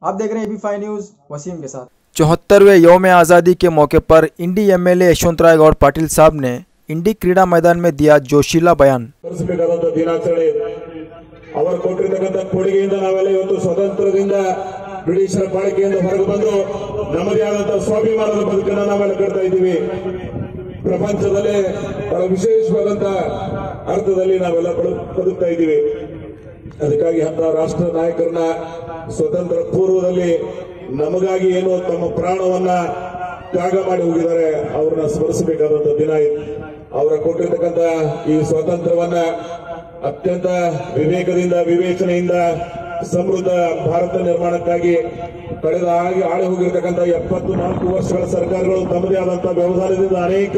आप देख रहे हैं एबी फाइव न्यूज वसीम के साथ चौहत्तरवें योम आज़ादी के मौके पर इंडी एमएलए यशवंत राय गौड़ पाटिल साहब ने इंडी क्रीड़ा मैदान में दिया जोशीला बयान ಸ್ಮರಿಸಬೇಕಾದಂತ ದಿನಾಚರಣೆ ಅವರು ಕೊಟ್ಟಿರ್ತಕ್ಕಂಥ ಕೊಡುಗೆಯಿಂದ ನಾವೆಲ್ಲ ಇವತ್ತು ಸ್ವತಂತ್ರದಿಂದ ಬ್ರಿಟಿಷರ ಪಾಳಿಕೆಯಿಂದ ಹೊರಗೆ ಬಂದು ನಮ್ಮದೇ ಆದಂತಹ ಸ್ವಾಭಿಮಾನದ ಬದುಕನ್ನು ನಾವೆಲ್ಲ ಕಟ್ತಾ ಇದ್ದೀವಿ ಪ್ರಪಂಚದಲ್ಲೇ ಬಹಳ ವಿಶೇಷವಾದಂತ ಅರ್ಥದಲ್ಲಿ ನಾವೆಲ್ಲ ಬದು- ಬದುಕ್ತಾ ಇದ್ದೀವಿ ಅದಕ್ಕಾಗಿ ಅಂತ ರಾಷ್ಟ್ರ ನಾಯಕರನ್ನ ಸ್ವತಂತ್ರ ಪೂರ್ವದಲ್ಲಿ ನಮಗಾಗಿ ಏನು ತಮ್ಮ ಪ್ರಾಣವನ್ನ ತ್ಯಾಗ ಮಾಡಿ ಹೋಗಿದ್ದಾರೆ ಅವ್ರನ್ನ ಸ್ಮರಿಸಬೇಕಾದಂತ ದಿನ ಇದು ಅವರ ಕೊಟ್ಟಿರ್ತಕ್ಕಂಥ ಈ ಸ್ವಾತಂತ್ರ್ಯವನ್ನ ಅತ್ಯಂತ ವಿವೇಕದಿಂದ ವಿವೇಚನೆಯಿಂದ ಸಮೃದ್ಧ ಭಾರತ ನಿರ್ಮಾಣಕ್ಕಾಗಿ ಕಳೆದ ಆಗಿ ಆಳಿ ಹೋಗಿರ್ತಕ್ಕಂಥ ಎಪ್ಪತ್ತು ನಾಲ್ಕು ವರ್ಷಗಳ ಸರ್ಕಾರಗಳು ತಮ್ಮದೇ ಆದಂತಹ ವ್ಯವಧಾನದಿಂದ ಅನೇಕ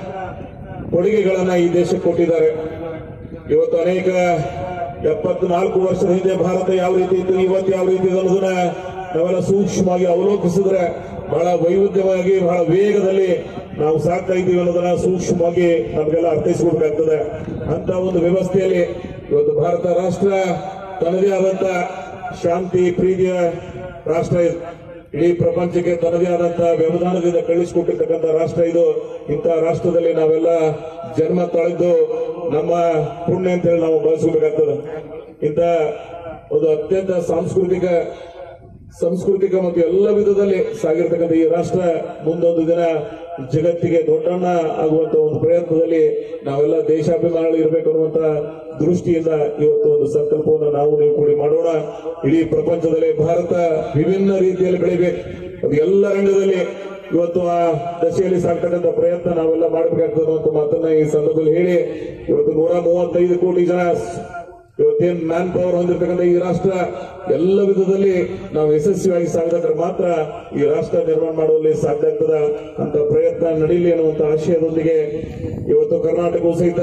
ಕೊಡುಗೆಗಳನ್ನ ಈ ದೇಶಕ್ಕೆ ಕೊಟ್ಟಿದ್ದಾರೆ ಇವತ್ತು ಅನೇಕ ಎಪ್ಪತ್ನಾಲ್ಕು ವರ್ಷದ ಹಿಂದೆ ಭಾರತ ಯಾವ ರೀತಿ ಇತ್ತು ಇವತ್ತು ಯಾವ ರೀತಿ ಇದೆ ಅನ್ನೋದನ್ನ ನಾವೆಲ್ಲ ಸೂಕ್ಷ್ಮವಾಗಿ ಅವಲೋಕಿಸಿದ್ರೆ ಬಹಳ ವೈವಿಧ್ಯವಾಗಿ ಬಹಳ ವೇಗದಲ್ಲಿ ನಾವು ಸಾಕ್ತಾ ಇದ್ದೀವಿ ಅನ್ನೋದನ್ನ ಸೂಕ್ಷ್ಮವಾಗಿ ನಮಗೆಲ್ಲ ಅರ್ಥೈಸಿಕೊಡ್ಬೇಕಾಗ್ತದೆ ಅಂತ ಒಂದು ವ್ಯವಸ್ಥೆಯಲ್ಲಿ ಇವತ್ತು ಭಾರತ ರಾಷ್ಟ್ರ ತನ್ನದೇ ಆದಂತ ಶಾಂತಿ ಪ್ರೀತಿಯ ರಾಷ್ಟ್ರ ಇದು ಇಡೀ ಪ್ರಪಂಚಕ್ಕೆ ತನ್ನದೇ ಆದಂತಹ ವ್ಯವಧಾನದಿಂದ ಕಳಿಸಿಕೊಟ್ಟಿರ್ತಕ್ಕಂಥ ರಾಷ್ಟ್ರ ಇದು ಇಂತಹ ರಾಷ್ಟ್ರದಲ್ಲಿ ನಾವೆಲ್ಲ ಜನ್ಮ ತಾಳಿದ್ದು ನಮ್ಮ ಪುಣ್ಯ ಅಂತ ಹೇಳಿ ನಾವು ಬಳಸ್ಕೋಬೇಕಾಗ್ತದೆ ಇಂಥ ಒಂದು ಅತ್ಯಂತ ಸಾಂಸ್ಕೃತಿಕ ಸಾಂಸ್ಕೃತಿಕ ಮತ್ತು ಎಲ್ಲ ವಿಧದಲ್ಲಿ ಸಾಗಿರ್ತಕ್ಕಂಥ ಈ ರಾಷ್ಟ್ರ ಮುಂದೊಂದು ದಿನ ಜಗತ್ತಿಗೆ ದೊಡ್ಡಣ್ಣ ಆಗುವಂತ ಒಂದು ಪ್ರಯತ್ನದಲ್ಲಿ ನಾವೆಲ್ಲ ದೇಶಾಭಿಮಾನಿಗಳು ಇರಬೇಕು ಅನ್ನುವಂತ ದೃಷ್ಟಿಯಿಂದ ಇವತ್ತು ಒಂದು ಸಂಕಲ್ಪವನ್ನು ನಾವು ನೀವು ಕೂಡಿ ಮಾಡೋಣ ಇಡೀ ಪ್ರಪಂಚದಲ್ಲಿ ಭಾರತ ವಿಭಿನ್ನ ರೀತಿಯಲ್ಲಿ ಬೆಳಿಬೇಕು ಅದು ಎಲ್ಲ ರಂಗದಲ್ಲಿ ಇವತ್ತು ಆ ದಶೆಯಲ್ಲಿ ಸಾಕ್ತಕ್ಕಂಥ ಪ್ರಯತ್ನ ನಾವೆಲ್ಲ ಮಾಡಬೇಕಾಗ್ತದೆ ಅನ್ನುವಂಥ ಮಾತನ್ನ ಈ ಸಂದರ್ಭದಲ್ಲಿ ಹೇಳಿ ಇವತ್ತು ನೂರ ಮೂವತ್ತೈದು ಕೋಟಿ ಜನ ಇವತ್ತೇನ್ ಮ್ಯಾನ್ ಪವರ್ ಹೊಂದಿರತಕ್ಕಂಥ ಈ ರಾಷ್ಟ್ರ ಎಲ್ಲ ವಿಧದಲ್ಲಿ ನಾವು ಯಶಸ್ವಿಯಾಗಿ ಸಾಗಿದ್ರೆ ಮಾತ್ರ ಈ ರಾಷ್ಟ್ರ ನಿರ್ಮಾಣ ಮಾಡುವಲ್ಲಿ ಸಾಧ್ಯ ಆಗ್ತದ ಅಂತ ಪ್ರಯತ್ನ ನಡೀಲಿ ಅನ್ನುವಂತ ಆಶಯದೊಂದಿಗೆ ಇವತ್ತು ಕರ್ನಾಟಕವು ಸಹಿತ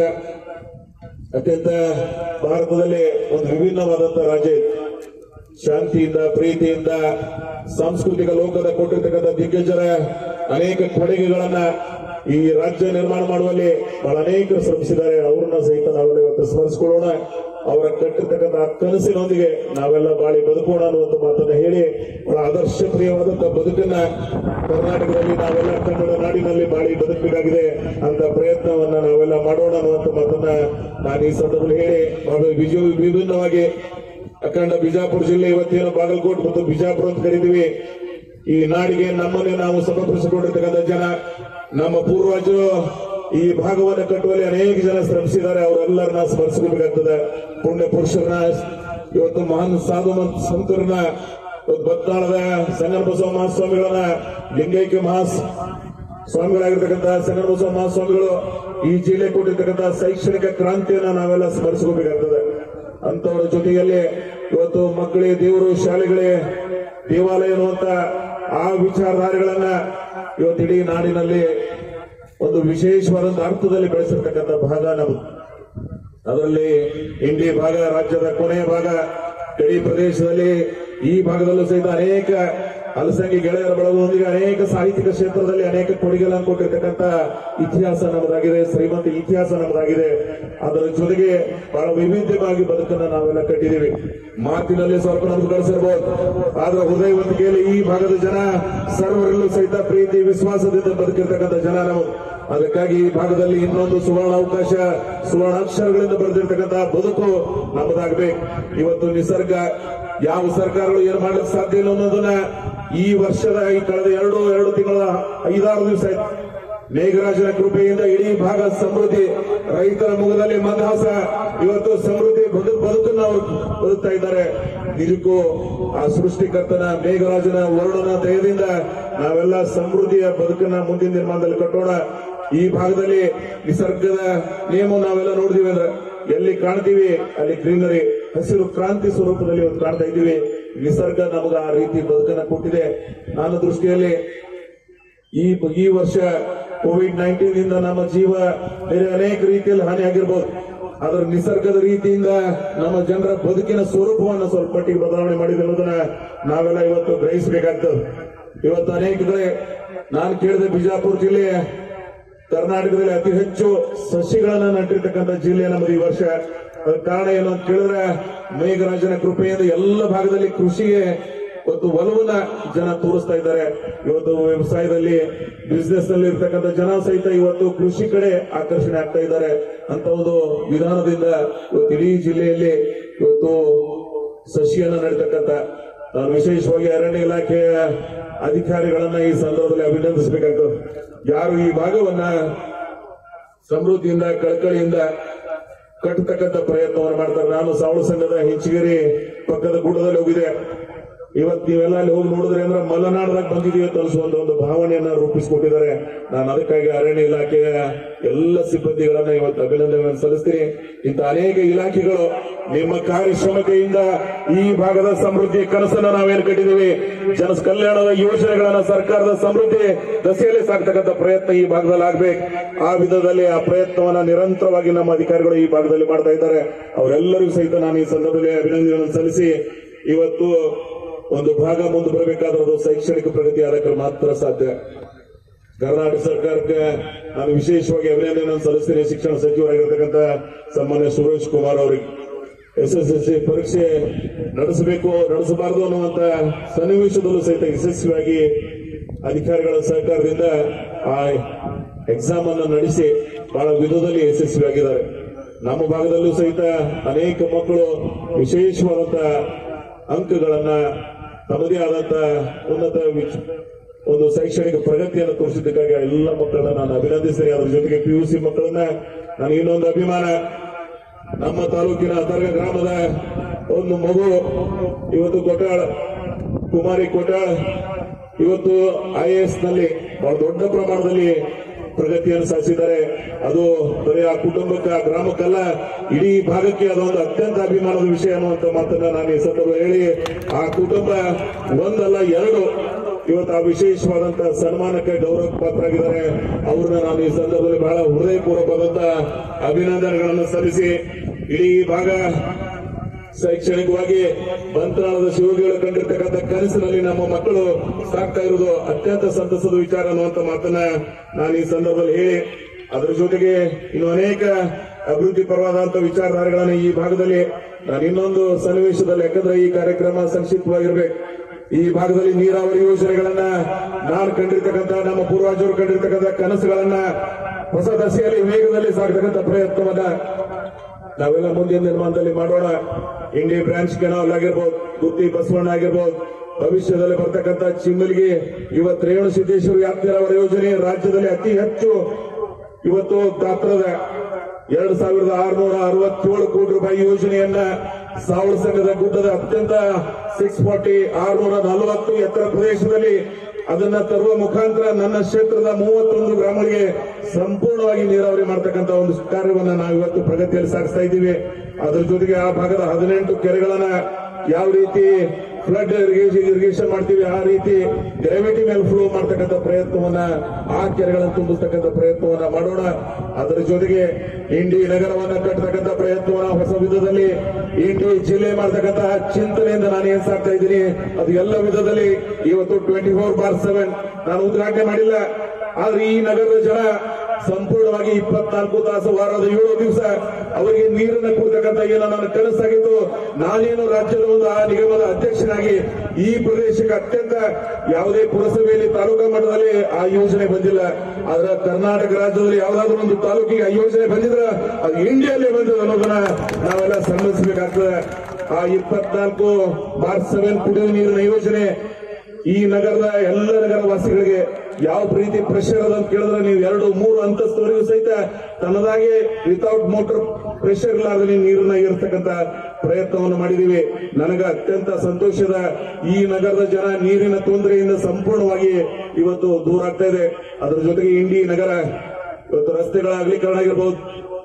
ಅತ್ಯಂತ ಭಾರತದಲ್ಲಿ ಒಂದು ವಿಭಿನ್ನವಾದಂತಹ ರಾಜ್ಯ ಇದು. ಶಾಂತಿಯಿಂದ ಪ್ರೀತಿಯಿಂದ ಸಾಂಸ್ಕೃತಿಕ ಲೋಕದ ಕೊಟ್ಟಿರ್ತಕ್ಕಂಥ ದಿಗ್ಗಜರ ಅನೇಕ ಕೊಡುಗೆಗಳನ್ನ ಈ ರಾಜ್ಯ ನಿರ್ಮಾಣ ಮಾಡುವಲ್ಲಿ ಬಹಳ ಅನೇಕರು ಶ್ರಮಿಸಿದ್ದಾರೆ ಅವ್ರನ್ನ ಸಹಿತ ನಾವೆಲ್ಲ ಇವತ್ತು ಸ್ಮರಿಸಿಕೊಳ್ಳೋಣ ಅವರ ಕಟ್ಟಿರ್ತಕ್ಕಂಥ ಆ ಕನಸಿನೊಂದಿಗೆ ನಾವೆಲ್ಲ ಬಾಳಿ ಬದುಕೋಣ ಅನ್ನುವಂತ ಮಾತನ್ನ ಹೇಳಿ ಬಹಳ ಆದರ್ಶಪ್ರಿಯವಾದಂತಹ ಬದುಕನ್ನ ಕರ್ನಾಟಕದಲ್ಲಿ ನಾವೆಲ್ಲ ಕನ್ನಡ ನಾಡಿನಲ್ಲಿ ಬಾಳಿ ಬದುಕಬೇಕಾಗಿದೆ ಅಂತ ಪ್ರಯತ್ನವನ್ನ ನಾವೆಲ್ಲ ಮಾಡೋಣ ಅನ್ನುವಂತ ಮಾತನ್ನ ನಾನು ಈ ಸಂದರ್ಭದಲ್ಲಿ ಹೇಳಿ ಬಹಳ ವಿಜಯ ವಿಭಿನ್ನವಾಗಿ ಅಖಂಡ ಬಿಜಾಪುರ ಜಿಲ್ಲೆ ಇವತ್ತೇನು ಬಾಗಲಕೋಟ್ ಮತ್ತು ಬಿಜಾಪುರ ಅಂತ ಕರಿತೀವಿ ಈ ನಾಡಿಗೆ ನಮ್ಮನ್ನೇ ನಾವು ಸಮರ್ಪಿಸಿಕೊಂಡಿರ್ತಕ್ಕಂಥ ಜನ ನಮ್ಮ ಪೂರ್ವಜರು ಈ ಭಾಗವನ್ನು ಕಟ್ಟುವಲ್ಲಿ ಅನೇಕ ಜನ ಶ್ರಮಿಸಿದ್ದಾರೆ ಅವರೆಲ್ಲರನ್ನ ಸ್ಮರಿಸಬೇಕಾಗ್ತದೆ ಪುಣ್ಯ ಪುರುಷರನ್ನ ಇವತ್ತು ಮಹಾನ್ ಸಾಧು ಮತ್ತು ಸಂತರನ್ನ ಇವತ್ತು ಬತ್ನಾಳದ ಸಂಗನ ಬಸವ ಮಹಾಸ್ವಾಮಿಗಳನ್ನ ಲಿಂಗೈಕ್ಯ ಮಹಾಸ್ ಸ್ವಾಮಿಗಳಾಗಿರ್ತಕ್ಕಂಥ ಸಂಗನ ಬಸವ ಮಹಾಸ್ವಾಮಿಗಳು ಈ ಜಿಲ್ಲೆ ಕೊಟ್ಟಿರ್ತಕ್ಕಂಥ ಶೈಕ್ಷಣಿಕ ಕ್ರಾಂತಿಯನ್ನ ನಾವೆಲ್ಲ ಸ್ಮರಿಸಬೇಕಾಗ್ತದೆ ಅಂತವರ ಜೊತೆಯಲ್ಲಿ ಇವತ್ತು ಮಕ್ಕಳೇ ದೇವರು ಶಾಲೆಗಳೇ ದೇವಾಲಯ ಅನ್ನುವಂತ ಆ ವಿಚಾರಧಾರೆಗಳನ್ನ ಇವತ್ತು ಇಡೀ ನಾಡಿನಲ್ಲಿ ಒಂದು ವಿಶೇಷವಾದಂತ ಅರ್ಥದಲ್ಲಿ ಬೆಳೆಸಿರ್ತಕ್ಕಂಥ ಭಾಗ ನಮ್ಮದು ಅದರಲ್ಲಿ ಇಂಡಿ ಭಾಗ ರಾಜ್ಯದ ಕೊನೆಯ ಭಾಗ ಗಡಿ ಪ್ರದೇಶದಲ್ಲಿ ಈ ಭಾಗದಲ್ಲೂ ಸಹಿತ ಅನೇಕ ಅಲಸಂಗಿ ಗೆಳೆಯರ ಬಳಗದೊಂದಿಗೆ ಅನೇಕ ಸಾಹಿತ್ಯಿಕ ಕ್ಷೇತ್ರದಲ್ಲಿ ಅನೇಕ ಕೊಡುಗೆಗಳನ್ನು ಕೊಟ್ಟಿರ್ತಕ್ಕಂಥ ಇತಿಹಾಸ ನಮ್ಮದಾಗಿದೆ ಶ್ರೀಮಂತ ಇತಿಹಾಸ ನಮ್ಮದಾಗಿದೆ ಅದರ ಜೊತೆಗೆ ಬಹಳ ವೈವಿಧ್ಯವಾಗಿ ಬದುಕನ್ನ ನಾವೆಲ್ಲ ಕಟ್ಟಿದ್ದೀವಿ ಮಾತಿನಲ್ಲಿ ಸ್ವಲ್ಪ ನಮ್ಗೆ ಗಳಿಸಿರ್ಬೋದು ಆದ್ರೆ ಹೃದಯವಂತಿಕೆಯಲ್ಲಿ ಈ ಭಾಗದ ಜನ ಸರ್ವರಲ್ಲೂ ಸಹಿತ ಪ್ರೀತಿ ವಿಶ್ವಾಸದಿಂದ ಬದುಕಿರ್ತಕ್ಕಂಥ ಜನ ನಾವು ಅದಕ್ಕಾಗಿ ಈ ಭಾಗದಲ್ಲಿ ಇನ್ನೊಂದು ಸುವರ್ಣ ಅವಕಾಶ ಸುವರ್ಣಾಕ್ಷರಗಳಿಂದ ಬರೆದಿರ್ತಕ್ಕಂತಹ ಬದುಕು ನಮ್ಮದಾಗಬೇಕು ಇವತ್ತು ನಿಸರ್ಗ ಯಾವ ಸರ್ಕಾರಗಳು ಏನು ಮಾಡಲಿಕ್ಕೆ ಸಾಧ್ಯ ಇಲ್ಲ ಅನ್ನೋದನ್ನ ಈ ವರ್ಷದ ಈ ಕಳೆದ ಎರಡು ಎರಡು ತಿಂಗಳ ಐದಾರು ದಿವಸ ಆಯ್ತು ಮೇಘರಾಜನ ಕೃಪೆಯಿಂದ ಇಡೀ ಭಾಗ ಸಮೃದ್ಧಿ ರೈತರ ಮುಖದಲ್ಲಿ ಮಂದಹಾಸ ಇವತ್ತು ಸಮೃದ್ಧಿ ಬದುಕು ಬದುಕನ್ನು ಅವರು ಬದುಕ್ತಾ ಇದ್ದಾರೆ ನಿಜಕ್ಕೂ ಆ ಸೃಷ್ಟಿಕರ್ತನ ಮೇಘರಾಜನ ವರ್ಣನ ದಯದಿಂದ ನಾವೆಲ್ಲ ಸಮೃದ್ಧಿಯ ಬದುಕನ್ನ ಮುಂದಿನ ನಿರ್ಮಾಣದಲ್ಲಿ ಕಟ್ಟೋಣ ಈ ಭಾಗದಲ್ಲಿ ನಿಸರ್ಗದ ನಿಯಮ ನಾವೆಲ್ಲ ನೋಡಿದೀವಿ ಅಂದ್ರೆ ಎಲ್ಲಿ ಕಾಣ್ತೀವಿ ಅಲ್ಲಿ ಗ್ರೀನರಿ ಹಸಿರು ಕ್ರಾಂತಿ ಸ್ವರೂಪದಲ್ಲಿ ಇವತ್ತು ಕಾಣ್ತಾ ಇದ್ದೀವಿ ನಿಸರ್ಗ ನಮಗೆ ಆ ರೀತಿ ಬದುಕನ್ನ ಕೊಟ್ಟಿದೆ ನನ್ನ ದೃಷ್ಟಿಯಲ್ಲಿ ಈ ಈ ವರ್ಷ ಕೋವಿಡ್ ನೈನ್ಟೀನ್ ಇಂದ ನಮ್ಮ ಜೀವ ಬೇರೆ ಅನೇಕ ರೀತಿಯಲ್ಲಿ ಹಾನಿ ಆಗಿರ್ಬೋದು ಅದರ ನಿಸರ್ಗದ ರೀತಿಯಿಂದ ನಮ್ಮ ಜನರ ಬದುಕಿನ ಸ್ವರೂಪವನ್ನು ಸ್ವಲ್ಪ ಮಟ್ಟಿಗೆ ಬದಲಾವಣೆ ಮಾಡಿದೆ ಅನ್ನೋದನ್ನ ನಾವೆಲ್ಲ ಇವತ್ತು ಗ್ರಹಿಸಬೇಕಾಗ್ತದೆ ಇವತ್ತು ಅನೇಕ ಕಡೆ ನಾನು ಕೇಳಿದ ಬಿಜಾಪುರ ಜಿಲ್ಲೆ ಕರ್ನಾಟಕದಲ್ಲಿ ಅತಿ ಹೆಚ್ಚು ಸಸಿಗಳನ್ನ ನಟ್ಟಿರ್ತಕ್ಕಂಥ ಜಿಲ್ಲೆ ನಮ್ಮದು ಈ ವರ್ಷ ಅದಕ್ಕೆ ಕಾರಣ ಏನು ಅಂತ ಕೇಳಿದ್ರೆ ಮೇಘರಾಜನ ಕೃಪೆಯಿಂದ ಎಲ್ಲ ಭಾಗದಲ್ಲಿ ಕೃಷಿಗೆ ಇವತ್ತು ಒಲವನ್ನ ಜನ ತೋರಿಸ್ತಾ ಇದ್ದಾರೆ ಇವತ್ತು ವ್ಯವಸಾಯದಲ್ಲಿ ಬಿಸ್ನೆಸ್ ನಲ್ಲಿ ಇರ್ತಕ್ಕಂಥ ಜನ ಸಹಿತ ಇವತ್ತು ಕೃಷಿ ಕಡೆ ಆಕರ್ಷಣೆ ಆಗ್ತಾ ಇದ್ದಾರೆ ಅಂತ ಒಂದು ವಿಧಾನದಿಂದ ಇವತ್ತು ಇಡೀ ಜಿಲ್ಲೆಯಲ್ಲಿ ಇವತ್ತು ಸಸಿಯನ್ನ ನಡೀತಕ್ಕಂಥ ನಾನು ವಿಶೇಷವಾಗಿ ಅರಣ್ಯ ಇಲಾಖೆಯ ಅಧಿಕಾರಿಗಳನ್ನ ಈ ಸಂದರ್ಭದಲ್ಲಿ ಅಭಿನಂದಿಸಬೇಕಾಗ್ತದೆ ಯಾರು ಈ ಭಾಗವನ್ನ ಸಮೃದ್ಧಿಯಿಂದ ಕಳಕಳಿಯಿಂದ ಕಟ್ಟತಕ್ಕಂಥ ಪ್ರಯತ್ನವನ್ನು ಮಾಡ್ತಾರೆ ನಾನು ಸಾವಳ ಸಂಘದ ಹಿಂಚಗಿರಿ ಪಕ್ಕದ ಗುಡ್ಡದಲ್ಲಿ ಹೋಗಿದೆ ಇವತ್ತು ನೀವೆಲ್ಲ ಅಲ್ಲಿ ಹೋಗಿ ನೋಡಿದ್ರೆ ಅಂದ್ರೆ ಮಲೆನಾಡದಾಗ ಬಂದಿದೀವಿ ಅಂತ ಅನಿಸುವಂತ ಒಂದು ಭಾವನೆಯನ್ನ ರೂಪಿಸಿಕೊಟ್ಟಿದ್ದಾರೆ ನಾನು ಅದಕ್ಕಾಗಿ ಅರಣ್ಯ ಇಲಾಖೆಯ ಎಲ್ಲ ಸಿಬ್ಬಂದಿಗಳನ್ನ ಇವತ್ತು ಅಭಿನಂದನೆಗಳನ್ನು ಸಲ್ಲಿಸ್ತೀನಿ ಇಂಥ ಅನೇಕ ಇಲಾಖೆಗಳು ನಿಮ್ಮ ಕಾರ್ಯಕ್ಷಮತೆಯಿಂದ ಈ ಭಾಗದ ಸಮೃದ್ಧಿ ಕನಸನ್ನ ನಾವೇನು ಕಟ್ಟಿದ್ದೀವಿ ಜನ ಕಲ್ಯಾಣದ ಯೋಜನೆಗಳನ್ನ ಸರ್ಕಾರದ ಸಮೃದ್ಧಿ ದಸೆಯಲ್ಲಿ ಸಾಕ್ತಕ್ಕಂಥ ಪ್ರಯತ್ನ ಈ ಭಾಗದಲ್ಲಿ ಆಗ್ಬೇಕು ಆ ವಿಧದಲ್ಲಿ ಆ ಪ್ರಯತ್ನವನ್ನ ನಿರಂತರವಾಗಿ ನಮ್ಮ ಅಧಿಕಾರಿಗಳು ಈ ಭಾಗದಲ್ಲಿ ಮಾಡ್ತಾ ಇದ್ದಾರೆ ಅವರೆಲ್ಲರಿಗೂ ಸಹಿತ ನಾನು ಈ ಸಂದರ್ಭದಲ್ಲಿ ಅಭಿನಂದನೆಗಳನ್ನು ಸಲ್ಲಿಸಿ ಇವತ್ತು ಒಂದು ಭಾಗ ಮುಂದೆ ಬರಬೇಕಾದ್ರೆ ಅದು ಶೈಕ್ಷಣಿಕ ಪ್ರಗತಿ ಆದಾಗ ಮಾತ್ರ ಸಾಧ್ಯ ಕರ್ನಾಟಕ ಸರ್ಕಾರಕ್ಕೆ ನಾನು ವಿಶೇಷವಾಗಿ ಅಭಿನಂದನೆಯನ್ನು ಸಲ್ಲಿಸ್ತೀನಿ ಶಿಕ್ಷಣ ಸಚಿವರಾಗಿರ್ತಕ್ಕಂಥ ಸನ್ಮಾನ್ಯ ಸುರೇಶ್ ಕುಮಾರ್ ಅವರಿಗೆ ಎಸ್ ಎಸ್ ಎಲ್ ಸಿ ಪರೀಕ್ಷೆ ನಡೆಸಬೇಕು ನಡೆಸಬಾರದು ಅನ್ನುವಂತ ಸನ್ನಿವೇಶದಲ್ಲೂ ಸಹಿತ ಯಶಸ್ವಿಯಾಗಿ ಅಧಿಕಾರಿಗಳ ಸಹಕಾರದಿಂದ ಆ ಎಕ್ಸಾಮ್ ಅನ್ನು ನಡೆಸಿ ಬಹಳ ವಿಧದಲ್ಲಿ ಯಶಸ್ವಿಯಾಗಿದ್ದಾರೆ ನಮ್ಮ ಭಾಗದಲ್ಲೂ ಸಹಿತ ಅನೇಕ ಮಕ್ಕಳು ವಿಶೇಷವಾದಂತ ಅಂಕಗಳನ್ನ ತಮ್ಮದೇ ಆದಂತ ಉನ್ನತ ವಿಚ್- ಒಂದು ಶೈಕ್ಷಣಿಕ ಪ್ರಗತಿಯನ್ನು ತೋರಿಸಿದ್ದಕ್ಕಾಗಿ ಆ ಎಲ್ಲ ಮಕ್ಕಳನ್ನ ನಾನು ಅಭಿನಂದಿಸ್ತೇನೆ ಅದ್ರ ಜೊತೆಗೆ ಪಿ ಯು ಸಿ ಮಕ್ಕಳನ್ನ ನಾನು ಇನ್ನೊಂದು ಅಭಿಮಾನ ನಮ್ಮ ತಾಲೂಕಿನ ಅಂತರ್ಗ ಗ್ರಾಮದ ಒಂದು ಮಗು ಇವತ್ತು ಕೊಟ್ಟಾಳ ಕುಮಾರಿ ಕೊಟ್ಟಾಳ ಇವತ್ತು ಐ ಎಸ್ ನಲ್ಲಿ ಬಹಳ ದೊಡ್ಡ ಪ್ರಮಾಣದಲ್ಲಿ ಪ್ರಗತಿಯನ್ನು ಸಾಧಿಸಿದ್ದಾರೆ ಅದು ಬರೀ ಆ ಕುಟುಂಬಕ್ಕೆ ಆ ಗ್ರಾಮಕ್ಕಲ್ಲ ಇಡೀ ಭಾಗಕ್ಕೆ ಅದೊಂದು ಅತ್ಯಂತ ಅಭಿಮಾನದ ವಿಷಯ ಅನ್ನುವಂತ ಮಾತನ್ನ ನಾನು ಈ ಸಂದರ್ಭ ಹೇಳಿ ಆ ಕುಟುಂಬ ಒಂದಲ್ಲ ಎರಡು ಇವತ್ತು ಆ ವಿಶೇಷವಾದಂತ ಸನ್ಮಾನಕ್ಕೆ ಗೌರವ ಪಾತ್ರರಾಗಿದ್ದಾರೆ ಅವ್ರನ್ನ ನಾನು ಈ ಸಂದರ್ಭದಲ್ಲಿ ಬಹಳ ಹೃದಯಪೂರ್ವಕವಾದಂತ ಅಭಿನಂದನೆಗಳನ್ನು ಸಲ್ಲಿಸಿ ಇಡೀ ಭಾಗ ಶೈಕ್ಷಣಿಕವಾಗಿ ಬಂತ್ರಾಳದ ಶಿವಗಿಗಳು ಕಂಡಿರ್ತಕ್ಕಂಥ ಕನಸಿನಲ್ಲಿ ನಮ್ಮ ಮಕ್ಕಳು ಸಾಕ್ತಾ ಇರುವುದು ಅತ್ಯಂತ ಸಂತಸದ ವಿಚಾರ ಅನ್ನುವಂತ ಮಾತನ್ನ ನಾನು ಈ ಸಂದರ್ಭದಲ್ಲಿ ಹೇಳಿ ಅದರ ಜೊತೆಗೆ ಇನ್ನು ಅನೇಕ ಅಭಿವೃದ್ಧಿ ಪರವಾದಂತ ವಿಚಾರಧಾರೆಗಳನ್ನು ಈ ಭಾಗದಲ್ಲಿ ನಾನು ಇನ್ನೊಂದು ಸನ್ನಿವೇಶದಲ್ಲಿ ಯಾಕಂದ್ರೆ ಈ ಕಾರ್ಯಕ್ರಮ ಸಂಕ್ಷಿಪ್ತವಾಗಿರ್ಬೇಕು ಈ ಭಾಗದಲ್ಲಿ ನೀರಾವರಿ ಯೋಜನೆಗಳನ್ನ ನಾನು ಕಂಡಿರ್ತಕ್ಕಂಥ ನಮ್ಮ ಪೂರ್ವಜರು ಕಂಡಿರ್ತಕ್ಕಂಥ ಕನಸುಗಳನ್ನ ಹೊಸ ದಶೆಯಲ್ಲಿ ವೇಗದಲ್ಲಿ ಸಾಗತಕ್ಕಂಥ ಪ್ರಯತ್ನವನ್ನ ನಾವೆಲ್ಲ ಮುಂದಿನ ನಿರ್ಮಾಣದಲ್ಲಿ ಮಾಡೋಣ ಇಂಡಿ ಬ್ರಾಂಚ್ ಕೆನಾಲ್ ಆಗಿರ್ಬೋದು ಗುತ್ತಿ ಬಸವಣ್ಣ ಆಗಿರ್ಬೋದು ಭವಿಷ್ಯದಲ್ಲಿ ಬರ್ತಕ್ಕಂಥ ಚಿಮ್ಮಲಿಗೆ ಇವತ್ತು ರೇವಣ ಸಿದ್ದೇಶ್ವರ ವ್ಯಾಪ್ತಿರವರ ಯೋಜನೆ ರಾಜ್ಯದಲ್ಲಿ ಅತಿ ಹೆಚ್ಚು ಇವತ್ತು ಗಾತ್ರದ ಎರಡು ಸಾವಿರದ ಆರುನೂರ ಅರವತ್ತೇಳು ಕೋಟಿ ರೂಪಾಯಿ ಯೋಜನೆಯನ್ನ ಸಾವಳ ಸಂಘದ ಗುಡ್ಡದ ಅತ್ಯಂತ ಸಿಕ್ಸ್ ಫಾರ್ಟಿ ಆರುನೂರ ನಲವತ್ತು ಎತ್ತರ ಪ್ರದೇಶದಲ್ಲಿ ಅದನ್ನ ತರುವ ಮುಖಾಂತರ ನನ್ನ ಕ್ಷೇತ್ರದ ಮೂವತ್ತೊಂದು ಗ್ರಾಮಗಳಿಗೆ ಸಂಪೂರ್ಣವಾಗಿ ನೀರಾವರಿ ಮಾಡ್ತಕ್ಕಂಥ ಒಂದು ಕಾರ್ಯವನ್ನ ನಾವು ಇವತ್ತು ಪ್ರಗತಿಯಲ್ಲಿ ಸಾಗಿಸ್ತಾ ಇದ್ದೀವಿ ಅದರ ಜೊತೆಗೆ ಆ ಭಾಗದ ಹದಿನೆಂಟು ಕೆರೆಗಳನ್ನ ಯಾವ ರೀತಿ ಫ್ಲಡ್ ಇರಿಗೇಷನ್ ಮಾಡ್ತೀವಿ ಆ ರೀತಿ ಗ್ರಾವಿಟಿ ಮೇಲೆ ಫ್ಲೋ ಮಾಡ್ತಕ್ಕಂಥ ಪ್ರಯತ್ನವನ್ನ ಆ ಕೆರೆಗಳನ್ನು ತುಂಬಿಸ್ತಕ್ಕಂಥ ಪ್ರಯತ್ನವನ್ನ ಮಾಡೋಣ ಅದರ ಜೊತೆಗೆ ಇಂಡಿ ನಗರವನ್ನ ಕಟ್ಟತಕ್ಕಂಥ ಪ್ರಯತ್ನವನ್ನ ಹೊಸ ವಿಧದಲ್ಲಿ ಇಂಡಿ ಜಿಲ್ಲೆ ಮಾಡ್ತಕ್ಕಂಥ ಚಿಂತನೆಯಿಂದ ನಾನು ಏನ್ ಸಾಕ್ತಾ ಇದ್ದೀನಿ ಅದು ಎಲ್ಲ ವಿಧದಲ್ಲಿ ಇವತ್ತು ಟ್ವೆಂಟಿ ಫೋರ್ ಬಾರ್ ಸೆವೆನ್ ನಾನು ಉದ್ಘಾಟನೆ ಮಾಡಿಲ್ಲ ಆದ್ರೆ ಈ ನಗರದ ಜನ ಸಂಪೂರ್ಣವಾಗಿ ಇಪ್ಪತ್ನಾಲ್ಕು ತಾಸು ವಾರದ ಏಳು ದಿವಸ ಅವರಿಗೆ ನೀರನ್ನು ಕೊಡ್ತಕ್ಕಂಥ ಏನೋ ನನ್ನ ಕನಸಾಗಿತ್ತು ನಾನೇನು ರಾಜ್ಯದ ಒಂದು ಆ ನಿಗಮದ ಅಧ್ಯಕ್ಷನಾಗಿ ಈ ಪ್ರದೇಶಕ್ಕೆ ಅತ್ಯಂತ ಯಾವುದೇ ಪುರಸಭೆಯಲ್ಲಿ ತಾಲೂಕಾ ಮಟ್ಟದಲ್ಲಿ ಆ ಯೋಜನೆ ಬಂದಿಲ್ಲ ಆದ್ರೆ ಕರ್ನಾಟಕ ರಾಜ್ಯದಲ್ಲಿ ಯಾವುದಾದ್ರೂ ಒಂದು ತಾಲೂಕಿಗೆ ಆ ಯೋಜನೆ ಬಂದಿದ್ರೆ ಅದು ಇಂಡಿಯಾಲ್ಲೇ ಬಂದಿದೆ ಅನ್ನೋದನ್ನ ನಾವೆಲ್ಲ ಸಮ್ಮತಿಸಬೇಕಾಗ್ತದೆ ಆ ಇಪ್ಪತ್ನಾಲ್ಕು ಬಾರ್ ಸೆವೆನ್ ಕುಡಿಯುವ ನೀರಿನ ಯೋಜನೆ ಈ ನಗರದ ಎಲ್ಲ ನಗರ ವಾಸಿಗಳಿಗೆ ಯಾವ ರೀತಿ ಪ್ರೆಷರ್ ಅದ ಅಂತ ಕೇಳಿದ್ರೆ ನೀವು ಎರಡು ಮೂರು ಅಂತಸ್ತುವರೆಗೂ ಸಹಿತ ತನ್ನದಾಗಿ ವಿತೌಟ್ ಮೋಟರ್ ಪ್ರೆಷರ್ ಇಲ್ಲಾರ್ದೆ ನೀವು ನೀರನ್ನ ಏರ್ತಕ್ಕಂತ ಪ್ರಯತ್ನವನ್ನು ಮಾಡಿದೀವಿ ನನಗ ಅತ್ಯಂತ ಸಂತೋಷದ ಈ ನಗರದ ಜನ ನೀರಿನ ತೊಂದರೆಯಿಂದ ಸಂಪೂರ್ಣವಾಗಿ ಇವತ್ತು ದೂರ ಆಗ್ತಾ ಇದೆ ಅದರ ಜೊತೆಗೆ ಇಂಡಿ ನಗರ ಇವತ್ತು ರಸ್ತೆಗಳ ಅಗಲೀಕರಣ ಆಗಿರ್ಬೋದು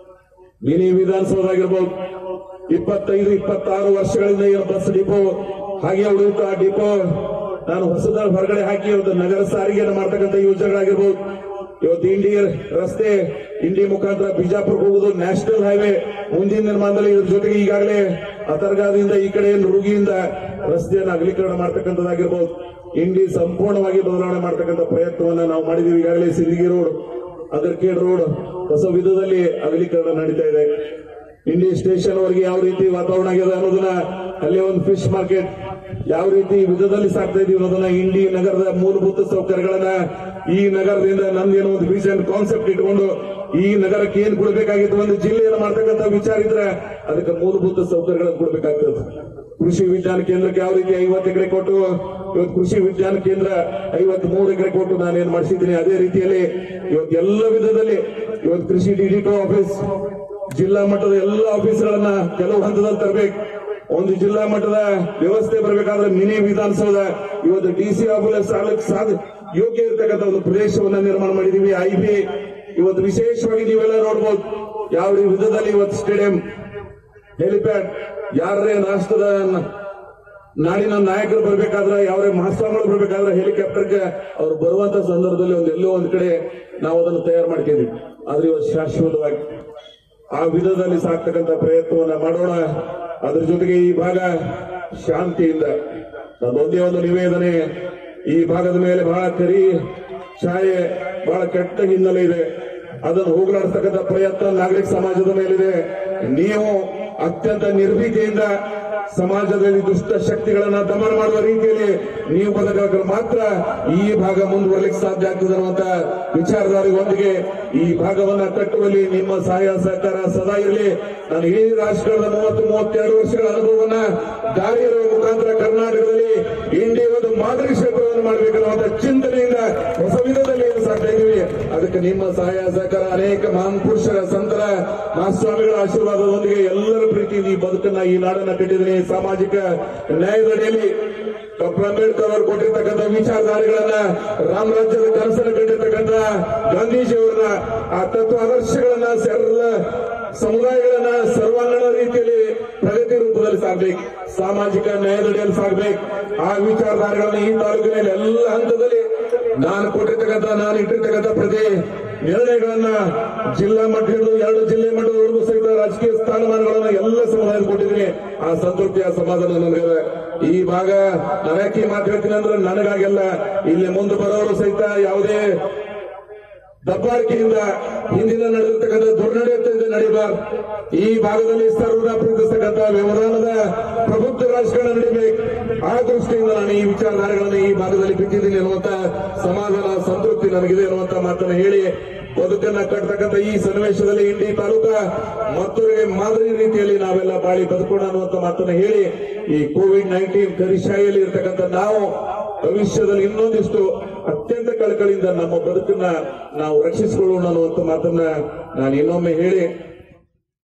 ಮಿನಿ ವಿಧಾನಸೌಧ ಆಗಿರ್ಬೋದು ಇಪ್ಪತ್ತೈದು ಇಪ್ಪತ್ತಾರು ವರ್ಷಗಳಿಂದ ಏನು ಬಸ್ ಡಿಪೋ ಹಾಗೆ ಉಳಿಯುತ್ತ ಆ ಡಿಪೋ ನಾನು ಹೊಸದಾಗಿ ಹೊರಗಡೆ ಹಾಕಿ ಇವತ್ತು ನಗರ ಸಾರಿಗೆಯನ್ನು ಮಾಡ್ತಕ್ಕಂಥ ಯೋಜನೆಗಳಾಗಿರ್ಬೋದು ಇವತ್ತು ಇಂಡಿ ರಸ್ತೆ ಇಂಡಿ ಮುಖಾಂತರ ಬಿಜಾಪುರಕ್ಕೆ ಹೋಗುದು ನ್ಯಾಷನಲ್ ಹೈವೇ ಮುಂದಿನ ನಿರ್ಮಾಣದಲ್ಲಿ ಇದ್ರ ಜೊತೆಗೆ ಈಗಾಗಲೇ ಅತರ್ಗಾದಿಂದ ಈ ಕಡೆ ನುರುಗಿಯಿಂದ ರಸ್ತೆಯನ್ನು ಅಗಲೀಕರಣ ಮಾಡ್ತಕ್ಕಂಥದ್ದಾಗಿರ್ಬೋದು ಇಂಡಿ ಸಂಪೂರ್ಣವಾಗಿ ಬದಲಾವಣೆ ಮಾಡ್ತಕ್ಕಂಥ ಪ್ರಯತ್ನವನ್ನ ನಾವು ಮಾಡಿದೀವಿ ಈಗಾಗಲೇ ಸಿಂದಗಿ ರೋಡ್ ಅದರ್ಕೇಡ್ ರೋಡ್ ಹೊಸ ವಿಧದಲ್ಲಿ ಅಗಲೀಕರಣ ನಡೀತಾ ಇದೆ ಇಂಡಿ ಸ್ಟೇಷನ್ ವರೆಗೆ ಯಾವ ರೀತಿ ವಾತಾವರಣ ಆಗಿದೆ ಅನ್ನೋದನ್ನ ಅಲ್ಲಿ ಒಂದು ಫಿಶ್ ಮಾರ್ಕೆಟ್ ಯಾವ ರೀತಿ ವಿಧದಲ್ಲಿ ಸಾಕ್ತಾ ಇದೀವಿ ಅನ್ನೋದನ್ನ ಇಂಡಿ ನಗರದ ಮೂಲಭೂತ ಸೌಕರ್ಯಗಳನ್ನ ಈ ನಗರದಿಂದ ನಂದೇನೋ ಒಂದು ವಿಷನ್ ಕಾನ್ಸೆಪ್ಟ್ ಇಟ್ಕೊಂಡು ಈ ನಗರಕ್ಕೆ ಏನ್ ಕೊಡಬೇಕಾಗಿತ್ತು ಒಂದು ಜಿಲ್ಲೆಯನ್ನು ಮಾಡ್ತಕ್ಕಂಥ ವಿಚಾರ ಇದ್ರೆ ಅದಕ್ಕೆ ಮೂಲಭೂತ ಸೌಕರ್ಯಗಳನ್ನು ಕೊಡಬೇಕಾಗ್ತದೆ ಕೃಷಿ ವಿಜ್ಞಾನ ಕೇಂದ್ರಕ್ಕೆ ಯಾವ ರೀತಿ ಐವತ್ತು ಎಕರೆ ಕೊಟ್ಟು ಇವತ್ತು ಕೃಷಿ ವಿಜ್ಞಾನ ಕೇಂದ್ರ ಐವತ್ ಮೂರು ಎಕರೆ ಕೊಟ್ಟು ನಾನೇನ್ ಮಾಡಿಸಿದ್ದೀನಿ ಅದೇ ರೀತಿಯಲ್ಲಿ ಇವತ್ತು ಎಲ್ಲ ವಿಧದಲ್ಲಿ ಇವತ್ತು ಕೃಷಿ ಡಿಡಿಟೋ ಆಫೀಸ್ ಜಿಲ್ಲಾ ಮಟ್ಟದ ಎಲ್ಲ ಆಫೀಸ್ಗಳನ್ನ ಕೆಲವು ಹಂತದಲ್ಲಿ ತರಬೇಕು ಒಂದು ಜಿಲ್ಲಾ ಮಟ್ಟದ ವ್ಯವಸ್ಥೆ ಬರಬೇಕಾದ್ರೆ ಮಿನಿ ವಿಧಾನಸೌಧ ಇವತ್ತು ಡಿ ಸಿ ಆಫೀಸ್ ಸಾಲಕ್ಕೆ ಸಾಧ ಯೋಗ್ಯ ಇರತಕ್ಕಂಥ ಒಂದು ಪ್ರದೇಶವನ್ನ ನಿರ್ಮಾಣ ಮಾಡಿದೀವಿ ಐ ಬಿ ಇವತ್ತು ವಿಶೇಷವಾಗಿ ನೀವೆಲ್ಲ ನೋಡ್ಬೋದು ಯಾವ ವಿಧದಲ್ಲಿ ಇವತ್ತು ಸ್ಟೇಡಿಯಂ ಹೆಲಿಪ್ಯಾಡ್ ಯಾರೇ ರಾಷ್ಟ್ರದ ನ- ನಾಡಿನ ನಾಯಕರು ಬರ್ಬೇಕಾದ್ರೆ ಯಾವ್ರೇ ಮಹಾಸ್ವಾಮಿಗಳು ಬರ್ಬೇಕಾದ್ರೆ ಹೆಲಿಕಾಪ್ಟರ್ಗೆ ಅವ್ರು ಬರುವಂತ ಸಂದರ್ಭದಲ್ಲಿ ಒಂದು ಎಲ್ಲೋ ಒಂದ್ ಕಡೆ ನಾವು ಅದನ್ನು ತಯಾರು ಮಾಡ್ಕೊಂಡಿದ್ವಿ ಆದ್ರೆ ಇವತ್ತು ಶಾಶ್ವತವಾಗಿ ಆ ವಿಧದಲ್ಲಿ ಸಾಕ್ತಕ್ಕಂಥ ಪ್ರಯತ್ನವನ್ನ ಮಾಡೋಣ ಅದ್ರ ಜೊತೆಗೆ ಈ ಭಾಗ ಶಾಂತಿಯಿಂದ ಅದೊಂದೇ ಒಂದು ನಿವೇದನೆ ಈ ಭಾಗದ ಮೇಲೆ ಬಹಳ ಕರಿ ಛಾಯೆ ಬಹಳ ಕೆಟ್ಟ ಹಿನ್ನೆಲೆ ಇದೆ ಅದನ್ನು ಹೋಗಲಾಡಿಸ್ತಕ್ಕಂಥ ಪ್ರಯತ್ನ ನಾಗರಿಕ ಸಮಾಜದ ಮೇಲಿದೆ ನೀವು ಅತ್ಯಂತ ನಿರ್ಭೀತಿಯಿಂದ ಸಮಾಜದಲ್ಲಿ ದುಷ್ಟ ಶಕ್ತಿಗಳನ್ನ ದಮನ ಮಾಡುವ ರೀತಿಯಲ್ಲಿ ನೀವು ಬದಲಾಗಲು ಮಾತ್ರ ಈ ಭಾಗ ಮುಂದುವರಲಿಕ್ಕೆ ಸಾಧ್ಯ ಆಗ್ತದೆ ಅನ್ನುವಂತ ವಿಚಾರಧಾರೆಯೊಂದಿಗೆ ಈ ಭಾಗವನ್ನ ಕಟ್ಟುವಲ್ಲಿ ನಿಮ್ಮ ಸಹಾಯ ಸಹಕಾರ ಸದಾ ಇರಲಿ ನಾನು ಈ ರಾಷ್ಟ್ರದ ಮೂವತ್ತು ಮೂವತ್ತೆರಡು ವರ್ಷಗಳ ಅನುಭವವನ್ನ ದಾರಿಯರ ಮುಖಾಂತರ ಕರ್ನಾಟಕದಲ್ಲಿ ಇಂಡಿ ಒಂದು ಮಾದರಿ ಕ್ಷೇತ್ರವನ್ನು ಮಾಡಬೇಕನ್ನುವಂತ ಚಿಂತನೆಯಿಂದ ಹೊಸ ವಿಧದಲ್ಲಿ ಏನು ಸಾಕ್ತಾ ಇದ್ದೀವಿ ಅದಕ್ಕೆ ನಿಮ್ಮ ಸಹಾಯ ಸಹಕಾರ ಅನೇಕ ಮಹಾನ್ ಪುರುಷರ ಸಂತರ ಮಹಾಸ್ವಾಮಿಗಳ ಆಶೀರ್ವಾದದೊಂದಿಗೆ ಎಲ್ಲರ ಪ್ರೀತಿ ಈ ಬದುಕನ್ನ ಈ ನಾಡನ್ನ ಕಟ್ಟಿದ್ದೀನಿ ಸಾಮಾಜಿಕ ನ್ಯಾಯದಡಿಯಲ್ಲಿ ಡಾಕ್ಟರ್ ಅಂಬೇಡ್ಕರ್ ಅವರು ಕೊಟ್ಟಿರ್ತಕ್ಕಂಥ ವಿಚಾರಧಾರೆಗಳನ್ನ ರಾಮರಾಜ್ಯದ ಕನಸನ್ನು ಕಂಡಿರ್ತಕ್ಕಂಥ ಗಾಂಧೀಜಿ ಅವರನ್ನ ಆ ತತ್ವ ಆದರ್ಶಗಳನ್ನ ಸರ್ವ ಸಮುದಾಯಗಳನ್ನ ಸರ್ವಾಂಗಣ ರೀತಿಯಲ್ಲಿ ಪ್ರಗತಿ ರೂಪದಲ್ಲಿ ಸಾಗ್ಬೇಕು ಸಾಮಾಜಿಕ ನ್ಯಾಯದಡಿಯಲ್ಲಿ ಸಾಗ್ಬೇಕು ಆ ವಿಚಾರಧಾರೆಗಳನ್ನ ಈ ತಾಲೂಕಿನಲ್ಲಿ ಎಲ್ಲ ಹಂತದಲ್ಲಿ ನಾನು ಕೊಟ್ಟಿರ್ತಕ್ಕಂಥ ನಾನು ಇಟ್ಟಿರ್ತಕ್ಕಂಥ ಪ್ರತಿ ನಿರ್ಣಯಗಳನ್ನ ಜಿಲ್ಲಾ ಮಟ್ಟ ಹಿಡಿದು ಎರಡು ಜಿಲ್ಲೆ ಮಟ್ಟದವರೆಗೂ ಸಹಿತ ರಾಜಕೀಯ ಸ್ಥಾನಮಾನಗಳನ್ನ ಎಲ್ಲ ಸಮುದಾಯ ಕೊಟ್ಟಿದ್ದೀನಿ ಆ ಸಂತೃಪ್ತಿ ಆ ಸಮಾಧಾನ ನನಗೆ ಈ ಭಾಗ ನಾನು ಯಾಕೆ ಈ ಮಾತು ಹೇಳ್ತೀನಿ ಅಂದ್ರೆ ನನಗಾಗೆಲ್ಲ ಇಲ್ಲಿ ಮುಂದೆ ಬರೋರು ಸಹಿತ ಯಾವುದೇ ದಬ್ಬಾಳಿಕೆಯಿಂದ ಹಿಂದಿನ ನಡೆದಿರ್ತಕ್ಕಂಥ ದುರ್ನಡೆಯಿಂದ ನಡೀಬಾರ್ದು ಈ ಭಾಗದಲ್ಲಿ ಸರ್ವರ ಪ್ರೀತಿಸ್ತಕ್ಕಂಥ ವ್ಯವಧಾನದ ಪ್ರಬುದ್ಧ ರಾಜಕಾರಣ ನಡಿಬೇಕು ಆ ದೃಷ್ಟಿಯಿಂದ ನಾನು ಈ ವಿಚಾರಧಾರೆಗಳನ್ನು ಈ ಭಾಗದಲ್ಲಿ ಬಿಟ್ಟಿದ್ದೀನಿ ಅನ್ನುವಂತ ಸಮಾಧಾನ ಸಂತೃಪ್ತಿ ನನಗಿದೆ ಅನ್ನುವಂತ ಮಾತನ್ನು ಹೇಳಿ ಬದುಕನ್ನ ಕಟ್ಟತಕ್ಕಂಥ ಈ ಸನ್ನಿವೇಶದಲ್ಲಿ ಇಂಡಿ ತಾಲೂಕ ಮತ್ತೊರಿಗೆ ಮಾದರಿ ರೀತಿಯಲ್ಲಿ ನಾವೆಲ್ಲ ಬಾಳಿ ಬದುಕೋಣ ಅನ್ನುವಂತ ಮಾತನ್ನು ಹೇಳಿ ಈ ಕೋವಿಡ್ ನೈನ್ಟೀನ್ ಕರಿಶಾಯಿಯಲ್ಲಿ ಇರ್ತಕ್ಕಂಥ ನಾವು ಭವಿಷ್ಯದಲ್ಲಿ ಇನ್ನೊಂದಿಷ್ಟು ಅತ್ಯಂತ ಕಳಕಳಿಯಿಂದ ನಮ್ಮ ಬದುಕನ್ನ ನಾವು ರಕ್ಷಿಸಿಕೊಳ್ಳೋಣ ಅನ್ನುವಂತ ಮಾತನ್ನ ನಾನು ಇನ್ನೊಮ್ಮೆ ಹೇಳಿ